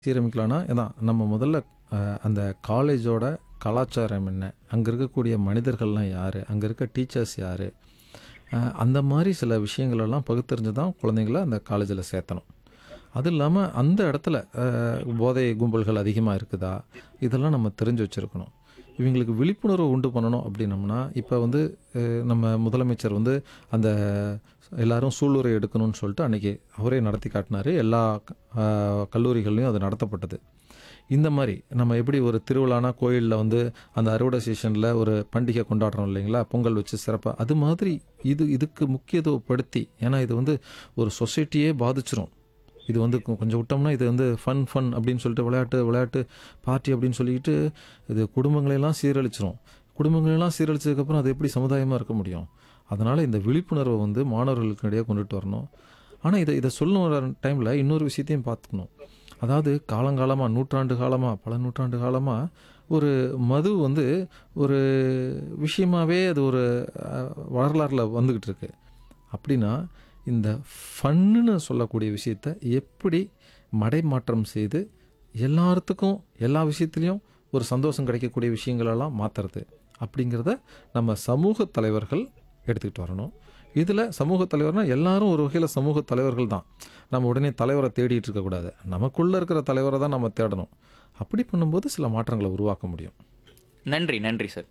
சீரமைக்கலாம்னா இதான் நம்ம முதல்ல அஹ், அந்த காலேஜோட கலாச்சாரம் என்ன அங்கே இருக்கக்கூடிய மனிதர்கள்லாம் யார் அங்கே இருக்க டீச்சர்ஸ் யார் அந்த மாதிரி சில விஷயங்களெல்லாம் பகுத்தறிஞ்சு தான் குழந்தைங்கள அந்த காலேஜில் சேர்த்தணும் அது இல்லாமல் அந்த இடத்துல அஹ், போதை கும்பல்கள் அதிகமாக இருக்குதா இதெல்லாம் நம்ம தெரிஞ்சு வச்சுருக்கணும் இவங்களுக்கு விழிப்புணர்வு உண்டு பண்ணணும் அப்படின்னம்னா இப்போ வந்து அஹ், நம்ம முதலமைச்சர் வந்து அந்த எல்லாரும் சூளுரை எடுக்கணும்னு சொல்லிட்டு அன்றைக்கி அவரே நடத்தி காட்டினார் எல்லா அஹ், கல்லூரிகள்லையும் அது நடத்தப்பட்டது இந்த மாதிரி நம்ம எப்படி ஒரு திருவிழானா கோயிலில் வந்து அந்த அறுவடை சீசனில் ஒரு பண்டிகை கொண்டாடுறோம் இல்லைங்களா பொங்கல் வச்சு சிறப்பாக அது மாதிரி இது இதுக்கு முக்கியத்துவப்படுத்தி ஏன்னா இது வந்து ஒரு சொசைட்டியே பாதிச்சிரும் இது வந்து கொ- கொஞ்சம் விட்டோம்னா இது வந்து ஃபன் ஃபன் அப்படின்னு சொல்லிட்டு விளையாட்டு விளையாட்டு பார்ட்டி அப்படின்னு சொல்லிக்கிட்டு இது குடும்பங்களையெல்லாம் சீரழிச்சிரும் குடும்பங்களெல்லாம் சீரழிச்சதுக்கப்புறம் அது எப்படி சமுதாயமாக இருக்க முடியும் அதனால் இந்த விழிப்புணர்வை வந்து மாணவர்களுக்கு இடையே கொண்டுட்டு வரணும் ஆனால் இதை இதை சொல்லும் வர டைமில் இன்னொரு விஷயத்தையும் பார்த்துக்கணும் அதாவது காலங்காலமாக நூற்றாண்டு காலமாக பல நூற்றாண்டு காலமாக ஒரு மது வந்து ஒரு விஷயமாவே அது ஒரு அஹ், வரலாறுல வந்துக்கிட்டு இருக்கு அப்படின்னா இந்த ஃபன்னுன்னு சொல்லக்கூடிய விஷயத்த எப்படி மடைமாற்றம் செய்து எல்லாத்துக்கும் எல்லா விஷயத்துலேயும் ஒரு சந்தோஷம் கிடைக்கக்கூடிய விஷயங்களெல்லாம் மாற்றுறது அப்படிங்கிறத நம்ம சமூக தலைவர்கள் எடுத்துக்கிட்டு வரணும் இதில் சமூக தலைவர்னா எல்லாரும் ஒரு வகையில் சமூக தலைவர்கள் தான் நம்ம உடனே தலைவரை தேடிட்டு இருக்கக்கூடாது நமக்குள்ளே இருக்கிற தலைவரை தான் நம்ம தேடணும் அப்படி பண்ணும்போது சில மாற்றங்களை உருவாக்க முடியும் நன்றி நன்றி சார்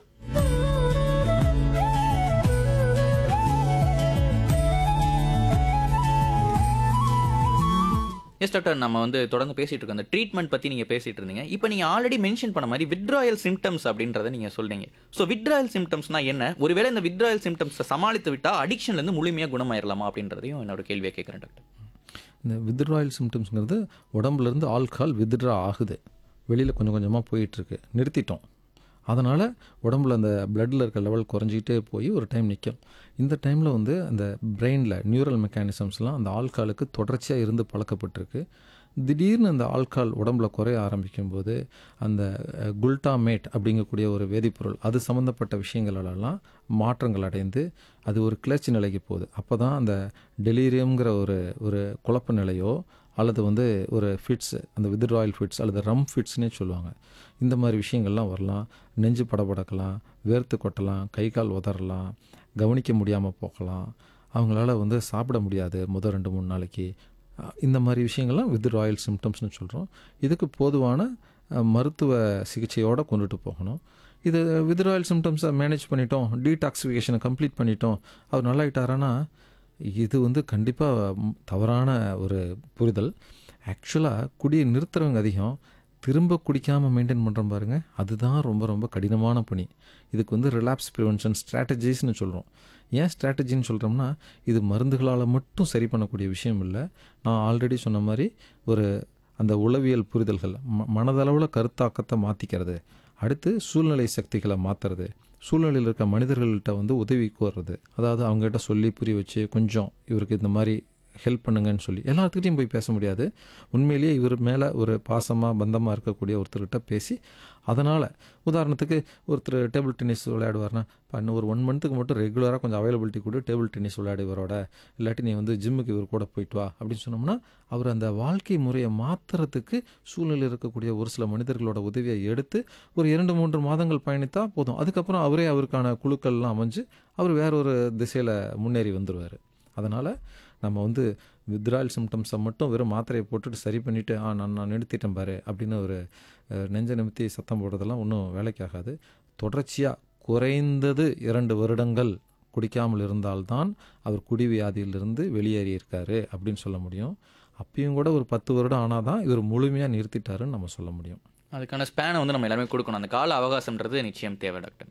எஸ் டாக்டர் நம்ம வந்து தொடர்ந்து பேசிட்டு இருக்கோம் அந்த ட்ரீட்மெண்ட் பத்தி நீங்க பேசிட்டு இருந்தீங்க இப்போ நீங்க ஆல்ரெடி மென்ஷன் பண்ண மாதிரி வித்ராயல் சிம்டம்ஸ் அப்படின்றத நீங்க சொல்றீங்க ஸோ வித்ராயல் சிம்டம்ஸ்னா என்ன ஒருவேளை இந்த வித்ராயல் சிம்டம்ஸை சமாளித்து விட்டா அடிக்ஷன்ல இருந்து முழுமையா குணமாயிரலாமா அப்படின்றதையும் என்னோட கேள்வியை கேட்குறேன் டாக்டர் இந்த வித்ட்ராயல் சிம்டம்ஸ்ங்கிறது உடம்புலேருந்து ஆல்கஹால் வித்ட்ரா ஆகுது வெளியில் கொஞ்சம் கொஞ்சமாக போயிட்டுருக்கு நிறுத்திட்டோம் அதனால் உடம்புல அந்த பிளட்டில் இருக்க லெவல் குறைஞ்சிக்கிட்டே போய் ஒரு டைம் நிற்கும் இந்த டைமில் வந்து அந்த பிரெயினில் நியூரல் மெக்கானிசம்ஸ்லாம் அந்த ஆல்காலுக்கு தொடர்ச்சியாக இருந்து பழக்கப்பட்டிருக்கு திடீர்னு அந்த ஆல்கால் உடம்புல குறைய ஆரம்பிக்கும் போது அந்த அஹ், குல்டாமேட் அப்படிங்கக்கூடிய ஒரு வேதிப்பொருள் அது சம்மந்தப்பட்ட விஷயங்களெல்லாம் மாற்றங்கள் அடைந்து அது ஒரு கிளர்ச்சி நிலைக்கு போகுது அப்போ தான் அந்த டெலீரியம்ங்கிற ஒரு ஒரு குழப்ப நிலையோ அல்லது வந்து ஒரு ஃபிட்ஸ் அந்த வித்ராயல் ஃபிட்ஸ் அல்லது ரம் ஃபிட்ஸ்னே சொல்லுவாங்க இந்த மாதிரி விஷயங்கள்லாம் வரலாம் நெஞ்சு படபடக்கலாம் வேர்த்து கொட்டலாம் கை கால் உதறலாம் கவனிக்க முடியாமல் போகலாம் அவங்களால வந்து சாப்பிட முடியாது முதல் ரெண்டு மூணு நாளைக்கு அஹ் இந்த மாதிரி விஷயங்கள்லாம் வித் ராயல் சிம்டம்ஸ்னு சொல்கிறோம் இதுக்கு போதுவான அஹ், மருத்துவ சிகிச்சையோடு கொண்டுட்டு போகணும் இது வித் ராயல் சிம்டம்ஸை மேனேஜ் பண்ணிட்டோம் டீடாக்சிஃபிகேஷனை கம்ப்ளீட் பண்ணிட்டோம் அவர் நல்லாயிட்டாரானா இது வந்து கண்டிப்பாக தவறான ஒரு புரிதல் ஆக்சுவலாக குடியை நிறுத்துறவங்க அதிகம் திரும்ப குடிக்காமல் மெயின்டைன் பண்ணுறோம் பாருங்க அதுதான் ரொம்ப ரொம்ப கடினமான பணி இதுக்கு வந்து ரிலாப்ஸ் ப்ரிவென்ஷன் ஸ்ட்ராட்டஜிஸ்னு சொல்கிறோம் ஏன் ஸ்ட்ராட்டஜின்னு சொல்கிறோம்னா இது மருந்துகளால் மட்டும் சரி பண்ணக்கூடிய விஷயம் இல்லை நான் ஆல்ரெடி சொன்ன மாதிரி ஒரு அந்த உளவியல் புரிதல்கள் ம மனதளவில் கருத்தாக்கத்தை மாற்றிக்கிறது அடுத்து சூழ்நிலை சக்திகளை மாற்றுறது சூழ்நிலையில் இருக்க மனிதர்கள்ட்ட வந்து உதவி கோர்றது அதாவது அவங்ககிட்ட சொல்லி புரிய வச்சு கொஞ்சம் இவருக்கு இந்த மாதிரி ஹெல்ப் பண்ணுங்கன்னு சொல்லி எல்லாத்துக்கிட்டையும் போய் பேச முடியாது உண்மையிலேயே இவர் மேலே ஒரு பாசமாக பந்தமாக இருக்கக்கூடிய ஒருத்தர்கிட்ட பேசி அதனால் உதாரணத்துக்கு ஒருத்தர் டேபிள் டென்னிஸ் விளையாடுவார்னா இப்போ இன்னும் ஒரு ஒன் மந்த்துக்கு மட்டும் ரெகுலராக கொஞ்சம் அவைலபிலிட்டி கூட டேபிள் டென்னிஸ் விளையாடு இவரோட இல்லாட்டி நீ வந்து ஜிம்முக்கு இவர் கூட போயிட்டு வா அப்படின்னு சொன்னோம்னா அவர் அந்த வாழ்க்கை முறையை மாற்றுறதுக்கு சூழ்நிலையில் இருக்கக்கூடிய ஒரு சில மனிதர்களோட உதவியை எடுத்து ஒரு இரண்டு மூன்று மாதங்கள் பயணித்தா போதும் அதுக்கப்புறம் அவரே அவருக்கான குழுக்கள்லாம் அமைஞ்சு அவர் வேற ஒரு திசையில் முன்னேறி வந்துடுவார் அதனால் நம்ம வந்து வித்ராயல் சிம்டம்ஸை மட்டும் வெறும் மாத்திரையை போட்டுட்டு சரி பண்ணிவிட்டு ஆ நான் நான் நிறுத்திட்டேன் பாரு அப்படின்னு ஒரு அஹ், நெஞ்ச நிமித்தி சத்தம் போடுறதெல்லாம் ஒன்றும் வேலைக்கு ஆகாது தொடர்ச்சியாக குறைந்தது இரண்டு வருடங்கள் குடிக்காமல் இருந்தால்தான் அவர் குடிவியாதியிலிருந்து வெளியேறியிருக்காரு அப்படின்னு சொல்ல முடியும் அப்பயும் கூட ஒரு பத்து வருடம் ஆனால் தான் இவர் முழுமையாக நிறுத்திட்டாருன்னு நம்ம சொல்ல முடியும் அதுக்கான ஸ்பேனை வந்து நம்ம எல்லாருமே கொடுக்கணும் அந்த கால அவகாசம்ன்றது நிச்சயம் தேவை டாக்டர்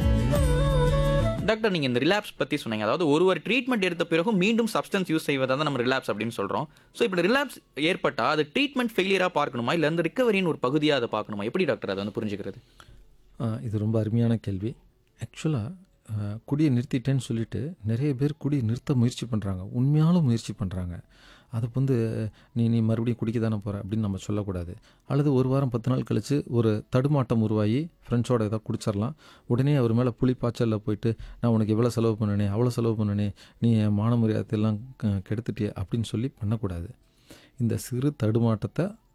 டாக்டர் நீங்கள் இந்த ரிலாப்ஸ் பற்றி சொன்னீங்க அதாவது ஒரு ஒரு ட்ரீட்மெண்ட் எடுத்த பிறகும் மீண்டும் சப்ஸ்டன்ஸ் யூஸ் செய்வதை தான் நம்ம ரிலாப்ஸ் அப்படின்னு சொல்கிறோம் ஸோ இப்படி ரிலாப்ஸ் ஏற்பட்டால் அது ட்ரீட்மெண்ட் ஃபெயிலியராக பார்க்கணுமா இல்லை அந்த ரிக்கவரியின் ஒரு பகுதியாக அதை பார்க்கணுமா எப்படி டாக்டர் அதை வந்து புரிஞ்சுக்கிறது ஆ, இது ரொம்ப அருமையான கேள்வி ஆக்சுவலாக குடியை நிறுத்திட்டேன்னு சொல்லிட்டு நிறைய பேர் குடியை நிறுத்த முயற்சி பண்ணுறாங்க உண்மையாலும் முயற்சி பண்ணுறாங்க அதை வந்து நீ நீ மறுபடியும் குடிக்க தானே போகிற அப்படின்னு நம்ம சொல்லக்கூடாது அல்லது ஒரு வாரம் பத்து நாள் கழித்து ஒரு தடுமாட்டம் உருவாகி ஃப்ரெண்ட்ஸோட ஏதாவது குடிச்சிடலாம் உடனே அவர் மேலே புளி பாய்ச்சலில் போயிட்டு நான் உனக்கு இவ்வளோ செலவு பண்ணனே அவ்வளோ செலவு பண்ணனே நீ என் மான மரியாதையெல்லாம் க- கெடுத்துட்டியே அப்படின்னு சொல்லி பண்ணக்கூடாது இந்த சிறு தடுமாட்டத்தை